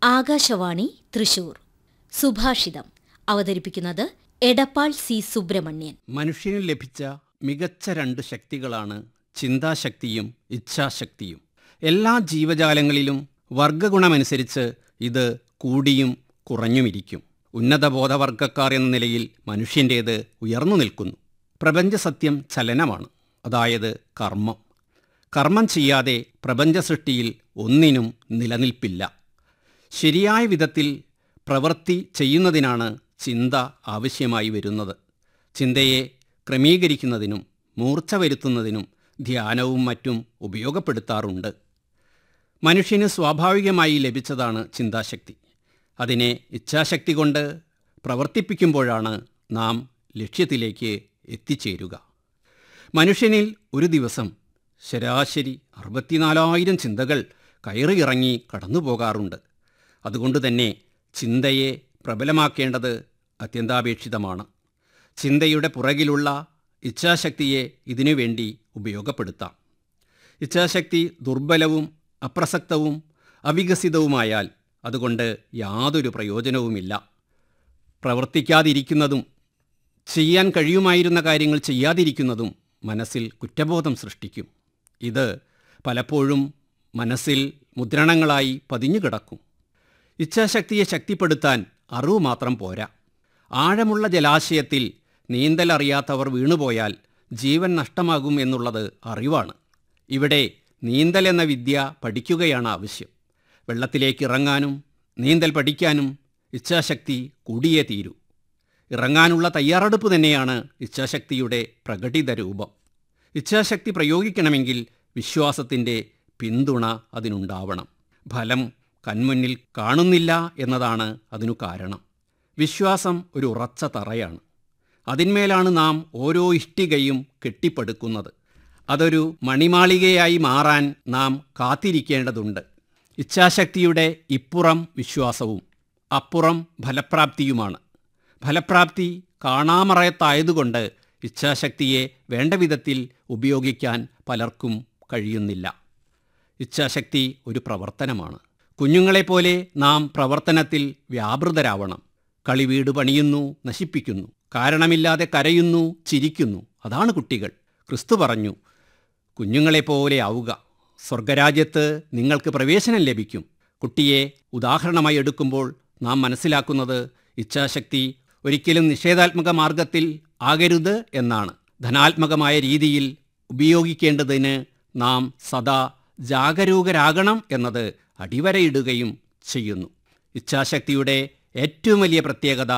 ആകാശവാണി തൃശൂർ സുഭാഷിതം അവതരിപ്പിക്കുന്നത് എടപ്പാൾ സി സുബ്രഹ്മണ്യൻ മനുഷ്യന് ലഭിച്ച മികച്ച രണ്ട് ശക്തികളാണ് ചിന്താശക്തിയും ഇച്ഛാശക്തിയും എല്ലാ ജീവജാലങ്ങളിലും വർഗഗുണമനുസരിച്ച് ഇത് കൂടിയും കുറഞ്ഞുമിരിക്കും ഉന്നത ബോധവർഗക്കാർ എന്ന നിലയിൽ മനുഷ്യൻ്റേത് ഉയർന്നു നിൽക്കുന്നു പ്രപഞ്ചസത്യം ചലനമാണ് അതായത് കർമ്മം കർമ്മം ചെയ്യാതെ പ്രപഞ്ച സൃഷ്ടിയിൽ ഒന്നിനും നിലനിൽപ്പില്ല ശരിയായ വിധത്തിൽ പ്രവൃത്തി ചെയ്യുന്നതിനാണ് ചിന്ത ആവശ്യമായി വരുന്നത് ചിന്തയെ ക്രമീകരിക്കുന്നതിനും മൂർച്ച വരുത്തുന്നതിനും ധ്യാനവും മറ്റും ഉപയോഗപ്പെടുത്താറുണ്ട് മനുഷ്യന് സ്വാഭാവികമായി ലഭിച്ചതാണ് ചിന്താശക്തി അതിനെ ഇച്ഛാശക്തി കൊണ്ട് പ്രവർത്തിപ്പിക്കുമ്പോഴാണ് നാം ലക്ഷ്യത്തിലേക്ക് എത്തിച്ചേരുക മനുഷ്യനിൽ ഒരു ദിവസം ശരാശരി അറുപത്തിനാലായിരം ചിന്തകൾ കയറിയിറങ്ങി കടന്നു പോകാറുണ്ട് അതുകൊണ്ട് തന്നെ ചിന്തയെ പ്രബലമാക്കേണ്ടത് അത്യന്താപേക്ഷിതമാണ് ചിന്തയുടെ പുറകിലുള്ള ഇച്ഛാശക്തിയെ ഇതിനുവേണ്ടി ഉപയോഗപ്പെടുത്താം ഇച്ഛാശക്തി ദുർബലവും അപ്രസക്തവും അവികസിതവുമായാൽ അതുകൊണ്ട് യാതൊരു പ്രയോജനവുമില്ല പ്രവർത്തിക്കാതിരിക്കുന്നതും ചെയ്യാൻ കഴിയുമായിരുന്ന കാര്യങ്ങൾ ചെയ്യാതിരിക്കുന്നതും മനസ്സിൽ കുറ്റബോധം സൃഷ്ടിക്കും ഇത് പലപ്പോഴും മനസ്സിൽ മുദ്രണങ്ങളായി പതിഞ്ഞു കിടക്കും ഇച്ഛാശക്തിയെ ശക്തിപ്പെടുത്താൻ അറിവ് മാത്രം പോരാ ആഴമുള്ള ജലാശയത്തിൽ നീന്തൽ അറിയാത്തവർ വീണുപോയാൽ ജീവൻ നഷ്ടമാകും എന്നുള്ളത് അറിവാണ് ഇവിടെ നീന്തൽ എന്ന വിദ്യ പഠിക്കുകയാണ് ആവശ്യം വെള്ളത്തിലേക്ക് ഇറങ്ങാനും നീന്തൽ പഠിക്കാനും ഇച്ഛാശക്തി കൂടിയേ തീരൂ ഇറങ്ങാനുള്ള തയ്യാറെടുപ്പ് തന്നെയാണ് ഇച്ഛാശക്തിയുടെ പ്രകടിത രൂപം ഇച്ഛാശക്തി പ്രയോഗിക്കണമെങ്കിൽ വിശ്വാസത്തിൻ്റെ പിന്തുണ അതിനുണ്ടാവണം ഫലം കൺമുന്നിൽ കാണുന്നില്ല എന്നതാണ് അതിനു കാരണം വിശ്വാസം ഒരു ഉറച്ച തറയാണ് അതിന്മേലാണ് നാം ഓരോ ഇഷ്ടികയും കെട്ടിപ്പടുക്കുന്നത് അതൊരു മണിമാളികയായി മാറാൻ നാം കാത്തിരിക്കേണ്ടതുണ്ട് ഇച്ഛാശക്തിയുടെ ഇപ്പുറം വിശ്വാസവും അപ്പുറം ഫലപ്രാപ്തിയുമാണ് ഫലപ്രാപ്തി കാണാമറയത്തായതുകൊണ്ട് ഇച്ഛാശക്തിയെ വേണ്ട വിധത്തിൽ ഉപയോഗിക്കാൻ പലർക്കും കഴിയുന്നില്ല ഇച്ഛാശക്തി ഒരു പ്രവർത്തനമാണ് കുഞ്ഞുങ്ങളെപ്പോലെ നാം പ്രവർത്തനത്തിൽ വ്യാപൃതരാവണം കളി വീട് പണിയുന്നു നശിപ്പിക്കുന്നു കാരണമില്ലാതെ കരയുന്നു ചിരിക്കുന്നു അതാണ് കുട്ടികൾ ക്രിസ്തു പറഞ്ഞു കുഞ്ഞുങ്ങളെപ്പോലെ ആവുക സ്വർഗരാജ്യത്ത് നിങ്ങൾക്ക് പ്രവേശനം ലഭിക്കും കുട്ടിയെ ഉദാഹരണമായി എടുക്കുമ്പോൾ നാം മനസ്സിലാക്കുന്നത് ഇച്ഛാശക്തി ഒരിക്കലും നിഷേധാത്മക മാർഗത്തിൽ ആകരുത് എന്നാണ് ധനാത്മകമായ രീതിയിൽ ഉപയോഗിക്കേണ്ടതിന് നാം സദാ ജാഗരൂകരാകണം എന്നത് അടിവരയിടുകയും ചെയ്യുന്നു ഇച്ഛാശക്തിയുടെ ഏറ്റവും വലിയ പ്രത്യേകത